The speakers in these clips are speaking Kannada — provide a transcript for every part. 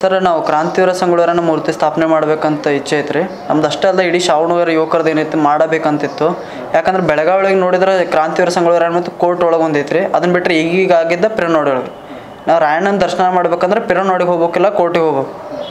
ಸರ್ ನಾವು ಕ್ರಾಂತಿವೀರ ಸಂಗೊಳ್ಳಿವರನ್ನ ಮೂರ್ತಿ ಸ್ಥಾಪನೆ ಮಾಡ್ಬೇಕಂತ ಇಚ್ಛೆ ಐತ್ರಿ ನಮ್ದು ಅಷ್ಟೇ ಅಲ್ಲ ಇಡೀ ಶ್ರಾವಣವರ ಯುವಕರದ್ದು ಏನೈತಿ ಮಾಡಬೇಕಂತಿತ್ತು ಯಾಕಂದ್ರೆ ಬೆಳಗಾವಿಗೆ ನೋಡಿದ್ರೆ ಕ್ರಾಂತಿವೀರ ಸಂಗೊಳ್ಳಿವರ ಮತ್ತು ಕೋರ್ಟ್ ಒಳಗೆ ಒಂದೈತ್ರಿ ಅದನ್ನ ಬಿಟ್ಟರೆ ಈಗೀಗ ಆಗಿದ್ದ ಪಿರನೋಡಿ ಒಳಗೆ ನಾವು ರಾಯಣ್ಣನ ದರ್ಶನ ಮಾಡ್ಬೇಕಂದ್ರೆ ಪಿರನೋಡಿಗೆ ಹೋಗ್ಬೇಕಿಲ್ಲ ಕೋರ್ಟಿಗೆ ಹೋಗ್ಬೇಕು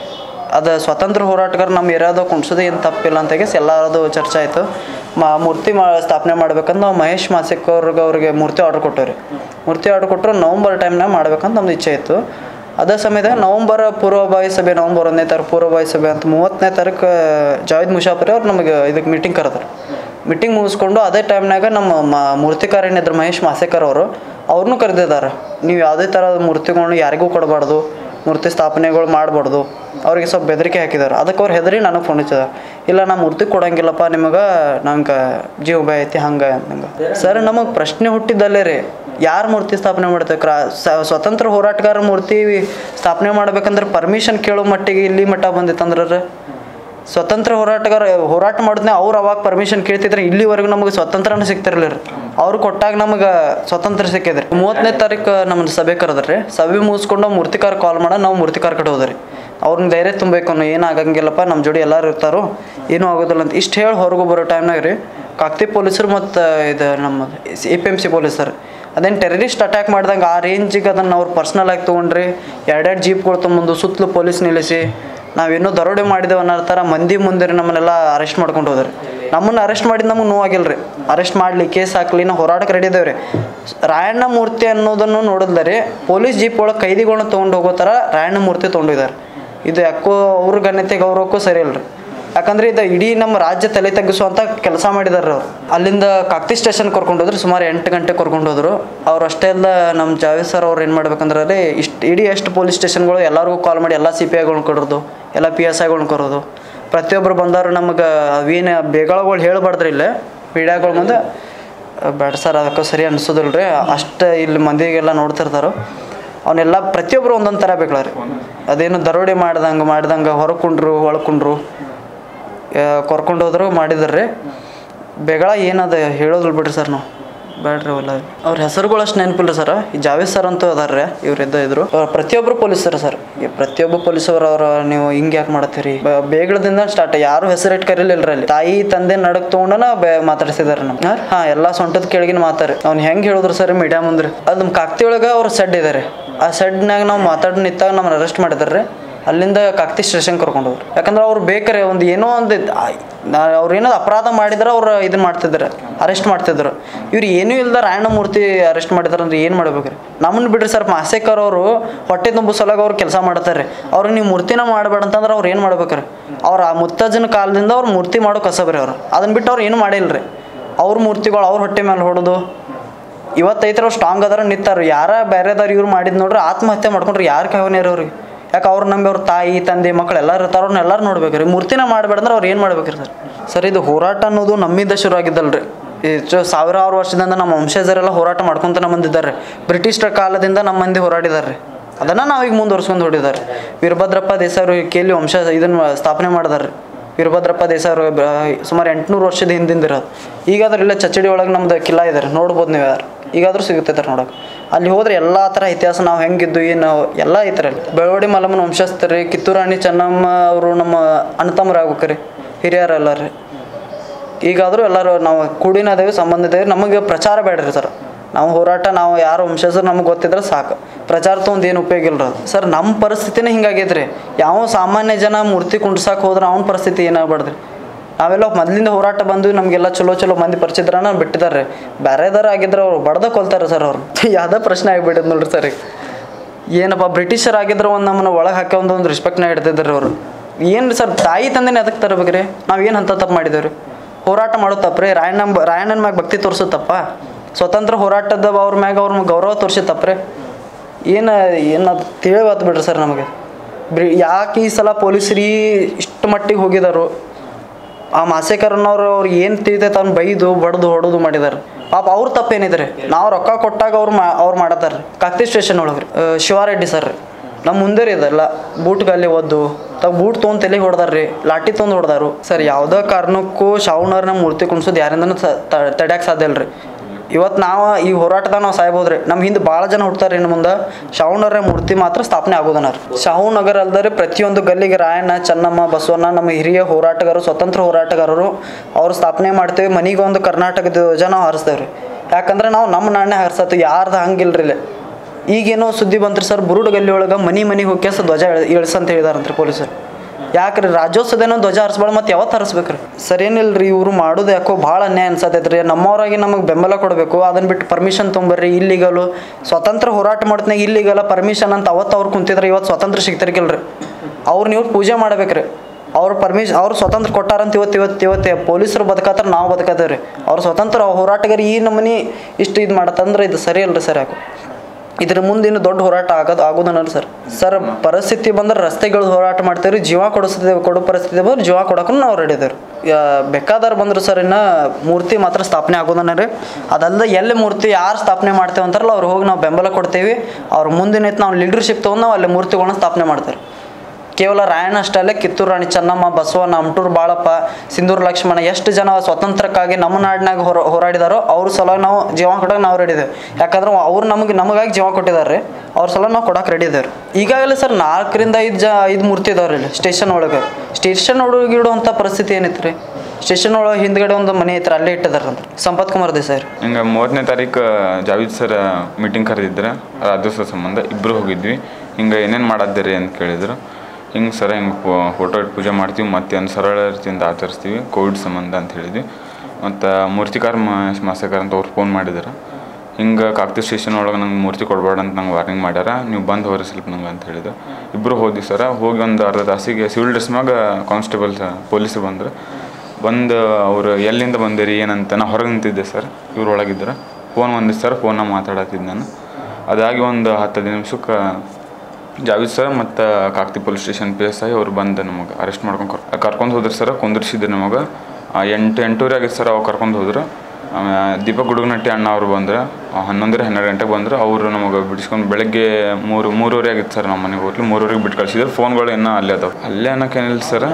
ಅದು ಸ್ವತಂತ್ರ ಹೋರಾಟಗಾರ ನಮ್ಮ ಏರಿಯಾದಾಗ ಕುಣ್ಸೋದು ಏನು ತಪ್ಪಿಲ್ಲ ಅಂತ ಹೇಳಿ ಎಲ್ಲರದು ಚರ್ಚೆ ಆಯಿತು ಮಾ ಮೂರ್ತಿ ಮಾ ಸ್ಥಾಪನೆ ಮಾಡ್ಬೇಕಂತ ನಾವು ಮಹೇಶ್ ಮಾಸಿಕ್ ಅವ್ರಿಗೆ ಅವ್ರಿಗೆ ಮೂರ್ತಿ ಆರ್ಡ್ರ್ ಕೊಟ್ಟವ್ರಿ ಮೂರ್ತಿ ಆರ್ಡ್ರ್ ಕೊಟ್ಟರು ನವಂಬರ್ ಟೈಮ್ನಾಗ ಮಾಡ್ಬೇಕಂತ ನಮ್ದು ಇಚ್ಛೆ ಇತ್ತು ಅದೇ ಸಮಯದಾಗ ನವಂಬರ್ ಪೂರ್ವಭಾವಿ ಸಭೆ ನವಂಬರ್ ಒಂದನೇ ತಾರೀಕು ಪೂರ್ವಭಾವಿ ಸಭೆ ಅಂತ ಮೂವತ್ತನೇ ತಾರೀಕು ಜಾವೇದ್ ಮುಷಾಫರಿ ಅವ್ರು ನಮಗೆ ಇದಕ್ಕೆ ಮೀಟಿಂಗ್ ಕರೆದ್ರು ಮೀಟಿಂಗ್ ಮುಗಿಸ್ಕೊಂಡು ಅದೇ ಟೈಮ್ನಾಗ ನಮ್ಮ ಮ ಮೂರ್ತಿಕಾರಣ್ಯ ಇದ್ರು ಮಹೇಶ್ ಮಾಸೇಕರ್ ಅವರು ಅವ್ರನ್ನೂ ಕರೆದಿದ್ದಾರೆ ನೀವು ಯಾವುದೇ ಥರ ಮೂರ್ತಿಗಳನ್ನ ಯಾರಿಗೂ ಕೊಡಬಾರ್ದು ಮೂರ್ತಿ ಸ್ಥಾಪನೆಗಳು ಮಾಡಬಾರ್ದು ಅವ್ರಿಗೆ ಸ್ವಲ್ಪ ಬೆದರಿಕೆ ಹಾಕಿದ್ದಾರೆ ಅದಕ್ಕೆ ಅವ್ರು ಹೆದರಿ ನನಗೆ ಫೋನ್ ಹಚ್ಚಿದಾರೆ ಇಲ್ಲ ನಾ ಮೂರ್ತಿ ಕೊಡಂಗಿಲ್ಲಪ್ಪ ನಿಮಗೆ ನಂಗೆ ಜೀವ ಭಯ ಐತಿ ಹಂಗೆ ನಂಗೆ ಸರ್ ನಮಗೆ ಪ್ರಶ್ನೆ ಹುಟ್ಟಿದ್ದಲ್ಲೇ ರೀ ಯಾರು ಮೂರ್ತಿ ಸ್ಥಾಪನೆ ಮಾಡ್ತೇವೆ ಕ್ರಾ ಸ- ಸ್ವತಂತ್ರ ಹೋರಾಟಗಾರ ಮೂರ್ತಿ ಸ್ಥಾಪನೆ ಮಾಡ್ಬೇಕಂದ್ರೆ ಪರ್ಮಿಷನ್ ಕೇಳೋ ಮಟ್ಟಿಗೆ ಇಲ್ಲಿ ಮಟ್ಟ ಬಂದಿತ್ತಂದ್ರೆ ರೀ ಸ್ವತಂತ್ರ ಹೋರಾಟಗಾರ ಹೋರಾಟ ಮಾಡಿದ್ನೆ ಅವ್ರು ಅವಾಗ ಪರ್ಮಿಷನ್ ಕೇಳ್ತಿದ್ರೆ ಇಲ್ಲಿವರೆಗೂ ನಮಗೆ ಸ್ವತಂತ್ರನ ಸಿಗ್ತಿರ್ಲಿಲ್ಲ ರೀ ಅವ್ರು ಕೊಟ್ಟಾಗ ನಮಗೆ ಸ್ವತಂತ್ರ ಸಿಕ್ಕಿದ್ರಿ ಮೂವತ್ತನೇ ತಾರೀಕು ನಮ್ಮ ಸಭೆ ಕರೆದ್ರಿ ಸಭೆ ಮುಗಿಸ್ಕೊಂಡು ಮೂರ್ತಿಕಾರ ಕಾಲ್ ಮಾಡ ನಾವು ಮೂರ್ತಿಕಾರ ಕಡೆ ಹೋದ್ರಿ ಅವ್ರನ್ನ ಧೈರ್ಯ ತುಂಬಬೇಕು ಅನ್ನೋ ಏನು ಆಗಂಗಿಲ್ಲಪ್ಪ ನಮ್ಮ ಜೋಡಿ ಎಲ್ಲರೂ ಇರ್ತಾರೋ ಏನೂ ಆಗೋದಿಲ್ಲ ಅಂತ ಇಷ್ಟು ಹೇಳಿ ಹೊರಗೆ ಬರೋ ಟೈಮ್ನಾಗ ರೀ ಕಾಕ್ತಿ ಪೊಲೀಸರು ಮತ್ತು ಇದು ನಮ್ಮ ಎ ಪಿ ಎಮ್ ಸಿ ಪೊಲೀಸರು ಅದೇನು ಟೆರರಿಸ್ಟ್ ಅಟ್ಯಾಕ್ ಮಾಡ್ದಂಗೆ ಆ ರೇಂಜಿಗೆ ಅದನ್ನು ಅವ್ರು ಪರ್ಸ್ನಲ್ ಆಗಿ ತೊಗೊಂಡ್ರಿ ಎರಡೆರಡು ಜೀಪ್ಗಳು ತೊಗೊಂಬಂದು ಸುತ್ತಲೂ ಪೊಲೀಸ್ ನಿಲ್ಲಿಸಿ ನಾವೇನೋ ದರೋಡೆ ಮಾಡಿದ್ದೇವೆ ಅನ್ನೋ ಥರ ಮಂದಿ ಮುಂದೆ ರೀ ನಮ್ಮನ್ನೆಲ್ಲ ಅರೆಸ್ಟ್ ಮಾಡ್ಕೊಂಡು ಹೋದ್ರಿ ನಮ್ಮನ್ನು ಅರೆಸ್ಟ್ ಮಾಡಿದ ನಮಗೆ ನೋವಾಗಿಲ್ಲ ರೀ ಅರೆಸ್ಟ್ ಮಾಡಲಿ ಕೇಸ್ ಹಾಕ್ಲಿ ನಾವು ಹೋರಾಟಕ್ಕೆ ರೆಡಿ ಇದ್ದೇವೆ ರೀ ರಾಯಣ್ಣ ಮೂರ್ತಿ ಅನ್ನೋದನ್ನು ನೋಡಿದ್ಲ ರೀ ಪೊಲೀಸ್ ಜೀಪ್ ಒಳಗೆ ಕೈದಿಗಳನ್ನ ತೊಗೊಂಡು ಹೋಗೋ ಥರ ರಾಯಣ್ಣ ಮೂರ್ತಿ ತೊಗೊಂಡಿದ್ದಾರೆ ಇದು ಯಾಕೋ ಅವ್ರ ಘನತೆ ಗೌರವಕ್ಕೂ ಸರಿ ಇಲ್ಲ ರೀ ಯಾಕಂದ್ರೆ ಇದು ಇಡೀ ನಮ್ಮ ರಾಜ್ಯ ತಲೆ ತಗ್ಗಿಸುವಂಥ ಕೆಲಸ ಮಾಡಿದಾರೆ ಅವ್ರು ಅಲ್ಲಿಂದ ಕಾಕ್ತಿ ಸ್ಟೇಷನ್ ಕರ್ಕೊಂಡು ಹೋದ್ರು ಸುಮಾರು ಎಂಟು ಗಂಟೆ ಕರ್ಕೊಂಡು ಹೋದ್ರು ಅವ್ರು ಅಷ್ಟೇ ಅಲ್ಲ ನಮ್ಮ ಜಾವೇದ್ ಸರ್ ಅವ್ರು ಏನು ಮಾಡ್ಬೇಕಂದ್ರೆ ಅಲ್ಲಿ ಇಷ್ಟು ಇಡೀ ಎಷ್ಟು ಪೊಲೀಸ್ ಸ್ಟೇಷನ್ಗಳು ಎಲ್ಲರಿಗೂ ಕಾಲ್ ಮಾಡಿ ಎಲ್ಲ ಸಿ ಪಿ ಐಗಳ್ನ ಕೊಡೋದು ಎಲ್ಲ ಪಿ ಎಸ್ ಐಗಳ್ನ ಕೊಡೋದು ಪ್ರತಿಯೊಬ್ಬರು ಬಂದವರು ನಮಗೆ ಅವೇನು ಬೇಗಳಗಳು ಹೇಳ್ಬಾರ್ದ್ರಿ ಇಲ್ಲೇ ಮೀಡಿಯಾಗಳ ಮುಂದೆ ಬೇಡ ಸರ್ ಅದಕ್ಕೆ ಸರಿ ಅನ್ಸೋದಿಲ್ಲ ರೀ ಅಷ್ಟು ಇಲ್ಲಿ ಮಂದಿಗೆಲ್ಲ ನೋಡ್ತಿರ್ತಾರೋ ಅವನ್ನೆಲ್ಲ ಪ್ರತಿಯೊಬ್ಬರು ಒಂದೊಂದು ಥರ ಬೇಕಲ್ಲ ರೀ ಅದೇನು ದರೋಡೆ ಮಾಡ್ದಂಗೆ ಮಾಡ್ದಂಗೆ ಹೊರಕೊಂಡ್ರು ಒಳಕೊಂಡ್ರು ಕರ್ಕೊಂಡು ಹೋದ್ರು ಮಾಡಿದಾರೆ ಬೆಗಳ ಏನದ ಹೇಳೋದಿಲ್ಲ ಬಿಡ್ರಿ ಸರ್ ನಾವು ಬೇಡ್ರಿ ಅವೆಲ್ಲ ಅವ್ರ ಹೆಸರುಗಳು ಅಷ್ಟು ನೆನಪಿಲ್ಲ ಸರ್ ಈ ಜಾವೇದ್ ಸರ್ ಅಂತೂ ಅದಾರ ಇವ್ರು ಇದ್ದ ಇದ್ರು ಅವ್ರ ಪ್ರತಿಯೊಬ್ಬರು ಪೊಲೀಸರು ಸರ್ ಈ ಪ್ರತಿಯೊಬ್ಬ ಪೊಲೀಸರು ಅವ್ರ ನೀವು ಹಿಂಗೆ ಯಾಕೆ ಮಾಡತ್ತೀರಿ ಬ- ಬೇಗಳದಿಂದ ಸ್ಟಾರ್ಟ್ ಯಾರು ಹೆಸರಿಟ್ಟು ಕರೀಲಿಲ್ರಿ ಅಲ್ಲಿ ತಾಯಿ ತಂದೆ ನಡಕ್ ತೊಗೊಂಡನ ಬೆ ಮಾತಾಡ್ಸಿದಾರೆ ನಮ್ಮ ಹಾ ಎಲ್ಲ ಸೊಂಟದ ಕೆಳಗಿನ ಮಾತಾರಿ ಅವ್ನು ಹೆಂಗೆ ಹೇಳಿದ್ರು ಸರ್ ಮೀಡಿಯಾ ಮುಂದ್ರಿ ಅದು ನಮ್ಮ ಕಾಕ್ತಿ ಒಳಗೆ ಅವ್ರ ಸೆಡ್ ಇದಾರೆ ಆ ಸೆಡ್ನಾಗ ನಾವು ಮಾತಾಡಿ ನಿಂತಾಗ ನಮ್ಮನ್ನ ಅರೆಸ್ಟ್ ಮಾಡಿದಾರೆ ಅಲ್ಲಿಂದ ಕಾಕ್ತಿ ಸ್ಟೇಷನ್ ಕರ್ಕೊಂಡು ಹೋದ್ರು ಯಾಕಂದ್ರೆ ಅವ್ರು ಬೇಕಾರೆ ಒಂದು ಏನೋ ಒಂದು ಅವ್ರು ಏನೋ ಅಪರಾಧ ಮಾಡಿದ್ರೆ ಅವ್ರು ಇದನ್ನ ಮಾಡ್ತಿದ್ದಾರೆ ಅರೆಸ್ಟ್ ಮಾಡ್ತಿದ್ರು ಇವ್ರು ಏನೂ ಇಲ್ದ ರಾಯಣ್ಣ ಮೂರ್ತಿ ಅರೆಸ್ಟ್ ಮಾಡಿದಾರೆ ಅಂದ್ರೆ ಏನು ಮಾಡ್ಬೇಕ್ರಿ ನಮ್ಮನ್ನ ಬಿಡ್ರಿ ಸರ್ ಮಾಸೇಕರ್ ಅವರು ಹೊಟ್ಟೆ ತುಂಬ ಸಲಗ ಅವ್ರು ಕೆಲಸ ಮಾಡ್ತಾರೆ ಅವ್ರಿಗೆ ನೀವು ಮೂರ್ತಿನ ಮಾಡಬೇಡ ಅಂತಂದ್ರೆ ಅವ್ರು ಏನು ಮಾಡ್ಬೇಕ್ರಿ ಅವ್ರ ಆ ಮುತ್ತಜ್ಜನ ಕಾಲದಿಂದ ಅವ್ರು ಮೂರ್ತಿ ಮಾಡೋ ಕಸಬ್ರಿ ಅವ್ರು ಅದನ್ನ ಬಿಟ್ಟು ಅವ್ರು ಏನು ಮಾಡಿಲ್ರಿ ಅವ್ರ ಮೂರ್ತಿಗಳು ಅವ್ರ ಹೊಟ್ಟೆ ಮೇಲೆ ಹೊಡೋದು ಇವತ್ತೈತ್ರ ಅವ್ರು ಸ್ಟ್ರಾಂಗ್ ಅದಾರ ನಿಂತಾರ ಯಾರ ಬೇರೆದವ್ರು ಇವ್ರು ಮಾಡಿದ್ ನೋಡ್ರಿ ಆತ್ಮಹತ್ಯೆ ಮಾಡ್ಕೊಂಡ್ರೆ ಯಾರು ಕಾವನೇರಿ ಅವ್ರಿಗೆ ಯಾಕೆ ಅವ್ರು ನಂಬಿ ಅವ್ರ ತಾಯಿ ತಂದೆ ಮಕ್ಕಳು ಎಲ್ಲರೂ ಇರ್ತಾರ ಅವ್ರನ್ನ ಎಲ್ಲರೂ ನೋಡ್ಬೇಕ್ರಿ ಮೂರ್ತಿನ ಮಾಡಬೇಡ ಅಂದ್ರೆ ಅವ್ರು ಏನು ಮಾಡ್ಬೇಕ್ರಿ ಸರ್ ಸರ್ ಇದು ಹೋರಾಟ ಅನ್ನೋದು ನಮ್ಮಿಂದ ಶುರು ಆಗಿದ್ದಲ್ರಿ ಹೆಚ್ಚು ಸಾವಿರಾರು ವರ್ಷದಿಂದ ನಮ್ಮ ವಂಶಜರೆಲ್ಲ ಹೋರಾಟ ಮಾಡ್ಕೊಂತ ಬಂದಿದ್ದಾರೆ ಬ್ರಿಟಿಷರ ಕಾಲದಿಂದ ನಮ್ಮ ಮಂದಿ ಹೋರಾಡಿದ್ದಾರೆ ಅದನ್ನು ನಾವೀಗ ಮುಂದುವರ್ಸ್ಕೊಂಡು ಹೊಡಿದ್ದಾರೆ ವೀರಭದ್ರಪ್ಪ ದೇಸಾಯಿ ಅವರು ಕೇಳಿ ವಂಶ ಇದನ್ನು ಸ್ಥಾಪನೆ ಮಾಡಿದಾರೆ ವೀರಭದ್ರಪ್ಪ ದೇಸಾಯಿ ಅವರು ಬ- ಸುಮಾರು ಎಂಟುನೂರು ವರ್ಷದ ಹಿಂದಿಂದ ಇರೋದು ಈಗಾದ್ರೆ ಇಲ್ಲ ಚಚ್ಚಡಿ ಒಳಗೆ ನಮ್ದು ಕಿಲ್ಲ ಇದ್ದಾರೆ ನೋಡ್ಬೋದು ನೀವು ಯಾರು ಈಗಾದ್ರೂ ಸಿಗುತ್ತೈತಾರೆ ನೋಡೋಕೆ ಅಲ್ಲಿ ಹೋದ್ರೆ ಎಲ್ಲ ಥರ ಇತಿಹಾಸ ನಾವು ಹೆಂಗಿದ್ದು ಏನು ಎಲ್ಲ ಐತ್ರಿ ಅಲ್ಲಿ ಬೆಳವಡಿ ಮಲ್ಲಮ್ಮನ ವಂಶಸ್ಥರಿ ಕಿತ್ತೂರಾಣಿ ಚೆನ್ನಮ್ಮ ಅವರು ನಮ್ಮ ಅಣ್ಣತಮ್ಮರು ಆಗ್ಬೇಕ್ರಿ ಹಿರಿಯರೆಲ್ಲ ರೀ ಈಗಾದರೂ ಎಲ್ಲರೂ ನಾವು ಕೂಡಿನ ಅದೇವಿ ಸಂಬಂಧ ಇದ್ದೇವೆ ನಮಗೆ ಪ್ರಚಾರ ಬೇಡ್ರಿ ಸರ್ ನಾವು ಹೋರಾಟ ನಾವು ಯಾರು ವಂಶಸ್ಥರು ನಮಗೆ ಗೊತ್ತಿದ್ರೆ ಸಾಕು ಪ್ರಚಾರ ತೊಗೊಂಡು ಏನು ಉಪಯೋಗ ಇಲ್ಲ ಸರ್ ನಮ್ಮ ಪರಿಸ್ಥಿತಿನೇ ಹಿಂಗಾಗೈತ್ರಿ ಯಾವ ಸಾಮಾನ್ಯ ಜನ ಮೂರ್ತಿ ಕುಂಡ್ಸಕ್ಕೆ ಹೋದ್ರೆ ಅವನ ಪರಿಸ್ಥಿತಿ ಏನಾಗ್ಬಾರ್ದ್ರಿ ನಾವೆಲ್ಲ ಮೊದಲಿಂದ ಹೋರಾಟ ಬಂದು ನಮಗೆಲ್ಲ ಚಲೋ ಚಲೋ ಮಂದಿ ಪರಿಚಿದ್ರನ ಬಿಟ್ಟಿದ್ದಾರೆ ಬೇರೆದಾರ ಆಗಿದ್ರೆ ಅವ್ರು ಬಡ್ದ ಕೊಲ್ತಾರೆ ಸರ್ ಅವ್ರು ಯಾವುದೋ ಪ್ರಶ್ನೆ ಆಗಿಬಿಟ್ಟಿದ್ ನೋಡ್ರಿ ಸರ್ ಈಗ ಏನಪ್ಪ ಬ್ರಿಟಿಷರ್ ಆಗಿದ್ರೆ ಒಂದು ನಮ್ಮನ್ನ ಒಳಗೆ ಹಾಕಿ ಒಂದು ಒಂದು ರೆಸ್ಪೆಕ್ಟ್ನ ಇಡ್ತಿದ್ರು ಅವರು ಏನು ಸರ್ ತಾಯಿ ತಂದೆನೇ ಅದಕ್ಕೆ ತರಬೇಕ್ರಿ ನಾವು ಏನು ಅಂತ ತಪ್ಪು ಮಾಡಿದೇವ್ರಿ ಹೋರಾಟ ಮಾಡೋ ತಪ್ಪ್ರಿ ರಾಯಣ್ಣ ರಾಯಣ್ಣನ ಮ್ಯಾಗ ಭಕ್ತಿ ತೋರಿಸೋ ತಪ್ಪ ಸ್ವತಂತ್ರ ಹೋರಾಟದ ಅವ್ರ ಮ್ಯಾಗ ಅವ್ರ ಗೌರವ ತೋರಿಸಿ ತಪ್ಪ್ರಿ ಏನು ಏನು ಅದು ತಿಳಿವತ್ತು ಬಿಡ್ರಿ ಸರ್ ನಮಗೆ ಬ್ರಿ ಯಾಕೆ ಈ ಸಲ ಪೊಲೀಸರು ಇಷ್ಟು ಮಟ್ಟಿಗೆ ಹೋಗಿದಾರು ಆ ಮಾಸೇಕರನವ್ರು ಅವ್ರು ಏನು ತಿಳಿತೈತೆ ಅವ್ನು ಬೈದು ಬಡ್ದು ಹೊಡೋದು ಮಾಡಿದಾರೆ ಪಾಪ ಅವ್ರ ತಪ್ಪೇನಿದ್ರೆ ನಾವು ರೊಕ್ಕ ಕೊಟ್ಟಾಗ ಅವ್ರು ಮಾ ಅವ್ರು ಮಾಡತ್ತಾರ ಕಾಕ್ತಿ ಸ್ಟೇಷನ್ ಒಳಗೆ ರೀ ಶಿವಾರೆಡ್ಡಿ ಸರ್ ರೀ ನಮ್ಮ ಮುಂದೆ ರೀ ಇದೆಲ್ಲ ಬೂಟ್ ಗಲ್ಲಿ ಒದ್ದು ತಾವು ಬೂಟ್ ತೊಗೊಂಡು ತಲೆಗೆ ಹೊಡೆದಾರ್ರಿ ಲಾಠಿ ತೊಗೊಂಡು ಹೊಡೆದಾರು ಸರ್ ಯಾವುದೋ ಕಾರಣಕ್ಕೂ ಶಾವಣವ್ರನ್ನ ಮೂರ್ತಿ ಕುಣ್ಸೋದು ಯಾರಿಂದನೂ ತಡ್ಯಾಕೆ ಸಾಧ್ಯ ಇಲ್ರಿ ಇವತ್ತು ನಾವು ಈ ಹೋರಾಟದಾಗ ನಾವು ಸಾಯ್ಬೋದ್ರಿ ನಮ್ಮ ಹಿಂದೆ ಭಾಳ ಜನ ಹುಡ್ತಾರೆ ಇನ್ನು ಮುಂದೆ ಶಾಹುನಗರ ಮೂರ್ತಿ ಮಾತ್ರ ಸ್ಥಾಪನೆ ಆಗೋದನ ರೀ ಶಾಹುನಗರ ಅಲ್ದರೆ ಪ್ರತಿಯೊಂದು ಗಲ್ಲಿಗೆ ರಾಯಣ್ಣ ಚೆನ್ನಮ್ಮ ಬಸವಣ್ಣ ನಮ್ಮ ಹಿರಿಯ ಹೋರಾಟಗಾರರು ಸ್ವತಂತ್ರ ಹೋರಾಟಗಾರರು ಅವ್ರು ಸ್ಥಾಪನೆ ಮಾಡ್ತೇವೆ ಮನೆಗೆ ಒಂದು ಕರ್ನಾಟಕದ ಧ್ವಜ ನಾವು ಹಾರಿಸ್ತೇವೆ ರೀ ಯಾಕಂದ್ರೆ ನಾವು ನಮ್ಮ ನಾಣ್ಯ ಹಾರಿಸತ್ತು ಯಾರ್ದು ಹಂಗಿಲ್ರಿ ಇಲ್ಲಿ ಈಗೇನೋ ಸುದ್ದಿ ಬಂತ್ರಿ ಸರ್ ಬುರುಡ್ ಗಲ್ಲಿ ಒಳಗೆ ಮನೆ ಮನೆಗೆ ಹೋಗ್ಯಾಸ ಧ್ವಜ ಇಳ್- ಇಳ್ಸಂತ ಹೇಳಿದಾರಂತ್ರಿ ಪೊಲೀಸರು ಯಾಕ್ರಿ ರಾಜ್ಯೋತ್ಸವದೇನೋ ಧ್ವಜ ಹಾರಿಸ್ಬಾರ್ದು ಮತ್ತು ಯಾವತ್ತು ಹಾರಿಸ್ಬೇಕ್ರಿ ಸರ್ ಏನಿಲ್ರಿ ಇವರು ಮಾಡೋದು ಯಾಕೋ ಭಾಳ ಅನ್ಯಾಯ ಅನ್ಸತೈತ್ರಿ ನಮ್ಮವ್ರಾಗಿ ನಮಗೆ ಬೆಂಬಲ ಕೊಡಬೇಕು ಅದನ್ನ ಬಿಟ್ಟು ಪರ್ಮಿಷನ್ ತೊಂಬರ್ರಿ ಇಲ್ಲಿಗಲು ಸ್ವತಂತ್ರ ಹೋರಾಟ ಮಾಡ್ತಾಗ ಇಲ್ಲಿಗಲ್ಲ ಪರ್ಮಿಷನ್ ಅಂತ ಅವತ್ತು ಅವ್ರು ಕುಂತಿದ್ರೆ ಇವತ್ತು ಸ್ವತಂತ್ರ ಸಿಗ್ತಿರ್ಕಿಲ್ರಿ ಅವ್ರು ನೀವು ಪೂಜೆ ಮಾಡ್ಬೇಕ್ರಿ ಅವ್ರು ಪರ್ಮಿಷ್ ಅವ್ರು ಸ್ವತಂತ್ರ ಕೊಟ್ಟಾರಂತ ಇವತ್ತು ಇವತ್ತು ಇವತ್ತು ಪೊಲೀಸರು ಬದುಕತ್ತಾರ ನಾವು ಬದುಕತ್ತೇವೆ ರೀ ಅವ್ರು ಸ್ವತಂತ್ರ ಹೋರಾಟಗಾರ ಈ ನಮೂನಿ ಇಷ್ಟು ಇದು ಮಾಡತ್ತಂದ್ರೆ ಇದು ಸರಿ ಅಲ್ರಿ ಸರ್ ಯಾಕೋ ಇದ್ರ ಮುಂದೆ ಇನ್ನು ದೊಡ್ಡ ಹೋರಾಟ ಆಗೋದು ಆಗೋದನಲ್ಲ ಸರ್ ಸರ್ ಪರಿಸ್ಥಿತಿ ಬಂದ್ರೆ ರಸ್ತೆಗಳು ಹೋರಾಟ ಮಾಡ್ತೇವೆ ಜೀವ ಕೊಡಿಸ್ತಿದ್ದೇವೆ ಕೊಡೋ ಪರಿಸ್ಥಿತಿ ಬಂದ್ರೆ ಜೀವ ಕೊಡೋಕ್ಕೂ ನಾವು ರೆಡಿ ಇದ್ದೇವೆ ಬೇಕಾದವ್ರು ಬಂದ್ರು ಸರ್ ಇನ್ನು ಮೂರ್ತಿ ಮಾತ್ರ ಸ್ಥಾಪನೆ ಆಗೋದನ್ನ ರೀ ಅದಲ್ಲದೆ ಎಲ್ಲಿ ಮೂರ್ತಿ ಯಾರು ಸ್ಥಾಪನೆ ಮಾಡ್ತೇವೆ ಅಂತಾರಲ್ಲ ಅವ್ರು ಹೋಗಿ ನಾವು ಬೆಂಬಲ ಕೊಡ್ತೇವೆ ಅವ್ರ ಮುಂದಿನ ನಾವು ಲೀಡರ್ಶಿಪ್ ತೊಗೊಂಡು ನಾವು ಅಲ್ಲಿ ಮೂರ್ತಿಗಳನ್ನ ಸ್ಥಾಪನೆ ಮಾಡ್ತೇವೆ ಕೇವಲ ರಾಯಣ್ಣ ಅಷ್ಟೇ ಅಲ್ಲ ಕಿತ್ತೂರು ರಾಣಿ ಚೆನ್ನಮ್ಮ ಬಸವಣ್ಣ ಅಮಟೂರು ಬಾಳಪ್ಪ ಸಿಂಧೂರು ಲಕ್ಷ್ಮಣ ಎಷ್ಟು ಜನ ಸ್ವತಂತ್ರಕ್ಕಾಗಿ ನಮ್ಮ ನಾಡಿನಾಗ ಹೊರ ಹೋರಾಡಿದಾರೋ ಅವ್ರ ಸಲ ನಾವು ಜೀವ ಕೊಡೋಕೆ ನಾವು ರೆಡಿ ಇದ್ದೇವೆ ಯಾಕಂದ್ರೆ ಅವ್ರು ನಮಗೆ ನಮಗಾಗಿ ಜೀವ ಕೊಟ್ಟಿದ್ದಾರೆ ರೀ ಅವ್ರ ಸಲ ನಾವು ಕೊಡೋಕೆ ರೆಡಿ ಇದ್ದೇವೆ ಈಗಾಗಲೇ ಸರ್ ನಾಲ್ಕರಿಂದ ಐದು ಜ ಐದು ಮೂರ್ತಿ ಇದಾವ್ರಿ ಇಲ್ಲಿ ಸ್ಟೇಷನ್ ಒಳಗೆ ಸ್ಟೇಷನ್ ಒಳಗೆ ಇಡುವಂಥ ಪರಿಸ್ಥಿತಿ ಏನಿತ್ತು ರೀ ಸ್ಟೇಷನ್ ಒಳಗೆ ಹಿಂದ್ಗಡೆ ಒಂದು ಮನೆ ಐತ್ರಿ ಅಲ್ಲೇ ಇಟ್ಟಿದಾರಂತ ಸಂಪತ್ ಕುಮಾರ್ ದೇಸಾಯಿ ರೀ ಹಿಂಗೆ ಮೂವತ್ತನೇ ತಾರೀಕು ಜಾವೀದ್ ಸರ್ ಮೀಟಿಂಗ್ ಕರೆದಿದ್ರೆ ರಾಜ್ಯೋತ್ಸವ ಸಂಬಂಧ ಇಬ್ಬರು ಹೋಗಿದ್ವಿ ಹಿಂಗೆ ಏನೇನು ಮಾಡತ್ತೀರಿ ಅಂತ ಕೇಳಿದ್ರು ಹಿಂಗೆ ಸರ ಹಿಂಗೆ ಫೋಟೋ ಇಟ್ಟು ಪೂಜೆ ಮಾಡ್ತೀವಿ ಮತ್ತೆ ಒಂದು ಸರಳ ರೀತಿಯಿಂದ ಆಚರಿಸ್ತೀವಿ ಕೋವಿಡ್ ಸಂಬಂಧ ಅಂತ ಹೇಳಿದ್ವಿ ಮತ್ತು ಮೂರ್ತಿಕಾರ ಮಾಸಕರ್ ಅಂತ ಅವ್ರು ಫೋನ್ ಮಾಡಿದಾರೆ ಹಿಂಗೆ ಕಾಕ್ತಿ ಸ್ಟೇಷನ್ ಒಳಗೆ ನಂಗೆ ಮೂರ್ತಿ ಕೊಡಬೇಡ ಅಂತ ನಂಗೆ ವಾರ್ನಿಂಗ್ ಮಾಡ್ಯಾರ ನೀವು ಬಂದು ಹೋಗ್ರಿ ಸ್ವಲ್ಪ ನಂಗೆ ಅಂತ ಹೇಳಿದ್ರು ಇಬ್ಬರು ಹೋದ್ವಿ ಸರ ಹೋಗಿ ಒಂದು ಅರ್ಧ ತಾಸಿಗೆ ಸಿವಿಲ್ ಡ್ರೆಸ್ ಮ್ಯಾಗ ಕಾನ್ಸ್ಟೇಬಲ್ ಪೊಲೀಸರು ಬಂದರು ಬಂದು ಅವರು ಎಲ್ಲಿಂದ ಬಂದಿರಿ ಏನಂತ ನಾ ಹೊರಗೆ ನಿಂತಿದ್ದೆ ಸರ್ ಇವ್ರು ಒಳಗಿದ್ರು ಫೋನ್ ಬಂದಿದ್ದು ಸರ್ ಫೋನ್ನಾಗ ಮಾತಾಡತ್ತಿದ್ದು ನಾನು ಅದಾಗಿ ಒಂದು ಹತ್ತು ಹದಿನೈದು ನಿಮಿಷಕ್ಕೆ ಜಾವೀದ್ ಸರ್ ಮತ್ತು Kakti police station P S I ಅವ್ರು ಬಂದು ನಮಗೆ ಅರೆಸ್ಟ್ ಮಾಡ್ಕೊಂಡು ಕರ್ ಕರ್ಕೊಂಡು ಹೋದ್ರು ಸರ್ ಕುಂದಿರ್ಸಿದ್ರು ನಮಗೆ ಆ, ಎಂಟು ಎಂಟೂವರೆ ಆಗಿತ್ತು ಸರ್ ಅವ್ರು ಕರ್ಕೊಂಡು ಹೋದ್ರು ಆಮೇಲೆ ದೀಪಕ್ ಗುಡುಗನಟ್ಟಿ ಅಣ್ಣ ಅವ್ರು ಬಂದ್ರೆ ಆ, ಹನ್ನೊಂದರ ಹನ್ನೆರಡು ಗಂಟೆಗೆ ಬಂದ್ರೆ ಅವರು ನಮಗೆ ಬಿಡಿಸ್ಕೊಂಡು ಬೆಳಗ್ಗೆ ಮೂರು ಮೂರುವರೆ ಆಗಿತ್ತು ಸರ್ ನಮ್ಮ ಮನೆಗೆ ಹೋಗ್ಲಿ ಮೂರುವರೆಗೆ ಬಿಟ್ಟು ಕಳಿಸಿದ್ರು ಫೋನ್ಗಳು ಇನ್ನೂ ಅಲ್ಲೇ ಅದಾವೆ ಅಲ್ಲೇ ಅನ್ನೋಕ್ಕೇನಿಲ್ಲ ಸರ್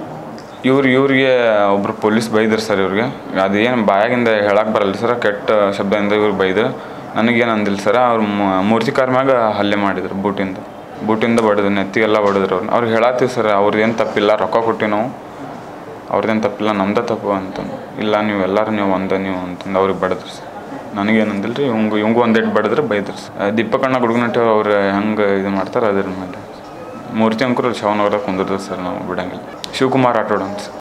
ಇವ್ರು ಇವ್ರಿಗೆ ಒಬ್ರು ಪೊಲೀಸ್ ಬೈದ್ರು ಸರ್ ಇವ್ರಿಗೆ ಅದೇನು ಬಾಯಾಗಿಂದ ಹೇಳಕ್ಕೆ ಬರಲ್ಲ ಸರ್ ಕೆಟ್ಟ ಶಬ್ದದಿಂದ ಇವ್ರು ಬೈದ್ರು ನನಗೇನು ಅಂದಿಲ್ಲ ಸರ್ ಅವ್ರು ಮೂರ್ತಿಕಾರ ಮ್ಯಾಗ ಹಲ್ಲೆ ಮಾಡಿದ್ರು ಬೂಟಿಂದ ಬೂಟಿಂದ ಬಡಿದ್ರು ನೆತ್ತಿಗೆಲ್ಲ ಬಡಿದ್ರು ಅವ್ರು ಅವ್ರಿಗೆ ಹೇಳತ್ತೀವಿ ಸರ್ ಅವ್ರದ್ದೇನು ತಪ್ಪಿಲ್ಲ ರೊಕ್ಕ ಕೊಟ್ಟಿವಿ ನಾವು ಅವ್ರದ್ದೇನು ತಪ್ಪಿಲ್ಲ ನಮ್ದೇ ತಪ್ಪು ಅಂತಂದು ಇಲ್ಲ ನೀವು ಎಲ್ಲರೂ ನೀವು ಒಂದೇ ನೀವು ಅಂತಂದು ಅವ್ರಿಗೆ ಬಡಿದ್ರು ಸರ್ ನನಗೇನು ಅಂದಿಲ್ಲ ರೀ ಇವಂಗು ಇವಂಗು ಒಂದೇಟು ಬಡಿದ್ರೆ ಬೈದ್ರು ಸರ್ ದೀಪಕಣ್ಣ ಗುಡುಗನಟ್ಟಿ ಅವ್ರು ಹೆಂಗೆ ಇದು ಮಾಡ್ತಾರೆ ಅದ್ರ ಮೇಲೆ ಮೂರ್ತಿ ಅಂಕರು ಶಾವನಗರ ಕುಂದಿರ್ತದೆ ಸರ್ ನಾವು ಬಿಡಂಗಿಲ್ಲ ಶಿವಕುಮಾರ್ ಆಟೋಡ್ ಅಂತ